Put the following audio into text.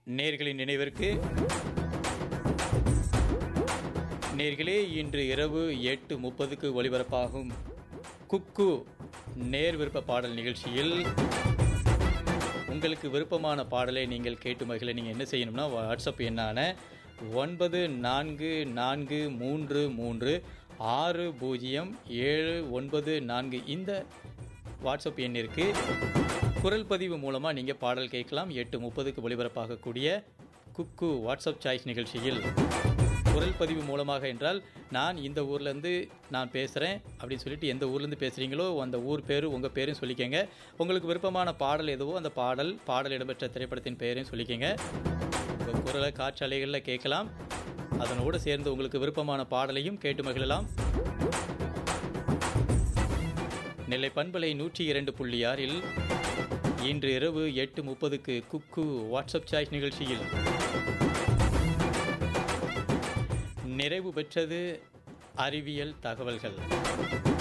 நேர்களின் நினைவிற்கு நேர்களே இன்று இரவு எட்டு முப்பதுக்கு ஒலிபரப்பாகும் குக்கு நேர் விருப்ப பாடல் நிகழ்ச்சியில் உங்களுக்கு விருப்பமான பாடலை நீங்கள் கேட்டு மகிழ நீங்கள் என்ன செய்யணும்னா வாட்ஸ்அப் எண்ணான ஒன்பது நான்கு நான்கு மூன்று மூன்று ஆறு பூஜ்ஜியம் ஏழு ஒன்பது நான்கு இந்த வாட்ஸ்அப் எண்ணிற்கு குரல் பதிவு மூலமாக நீங்கள் பாடல் கேட்கலாம் எட்டு முப்பதுக்கு ஒளிபரப்பாகக்கூடிய குக்கு வாட்ஸ்அப் சாய்ஸ் நிகழ்ச்சியில் குரல் பதிவு மூலமாக என்றால் நான் இந்த ஊர்லேருந்து நான் பேசுகிறேன் அப்படின்னு சொல்லிட்டு எந்த ஊர்லேருந்து பேசுகிறீங்களோ அந்த ஊர் பேர் உங்கள் பேரும் சொல்லிக்கங்க உங்களுக்கு விருப்பமான பாடல் எதுவோ அந்த பாடல் பாடல் இடம்பெற்ற திரைப்படத்தின் பெயரையும் சொல்லிக்கங்க உங்கள் குரலை காற்றாலைகளில் கேட்கலாம் அதனோடு சேர்ந்து உங்களுக்கு விருப்பமான பாடலையும் கேட்டு மகிழலாம் நெல்லை பண்பலை நூற்றி இரண்டு புள்ளி ஆறில் இன்று இரவு எட்டு முப்பதுக்கு குக்கு வாட்ஸ்அப் சாய்ஸ் நிகழ்ச்சியில் நிறைவு பெற்றது அறிவியல் தகவல்கள்